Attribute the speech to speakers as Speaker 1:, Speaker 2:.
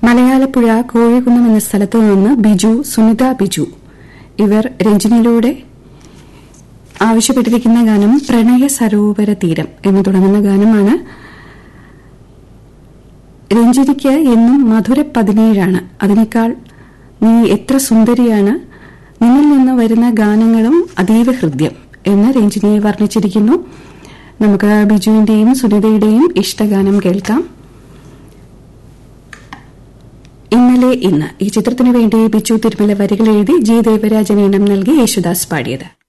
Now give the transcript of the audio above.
Speaker 1: മലയാളപ്പുഴ കോഴിക്കുന്നം എന്ന സ്ഥലത്തു നിന്ന് ബിജു സുനിത ബിജു ഇവർ രഞ്ജിനിയിലൂടെ ആവശ്യപ്പെട്ടിരിക്കുന്ന ഗാനം പ്രണയ സരോവര തീരം എന്ന് തുടങ്ങുന്ന ഗാനമാണ് രഞ്ജിനിക്ക് എന്നും മധുര പതിനേഴാണ് അതിനേക്കാൾ നീ എത്ര സുന്ദരിയാണ് നിന്നിൽ നിന്ന് വരുന്ന ഗാനങ്ങളും അതീവ ഹൃദ്യം എന്ന് രഞ്ജിനിയെ വർണ്ണിച്ചിരിക്കുന്നു നമുക്ക് ബിജുവിന്റെയും സുനിതയുടെയും ഇഷ്ടഗാനം കേൾക്കാം ഇന്നലെ ഇന്ന് ഈ ചിത്രത്തിനു വേണ്ടി ബിജു തിരുമല വരികൾ എഴുതി ജി ദേവരാജൻ ഈണം നൽകി യേശുദാസ് പാടിയത്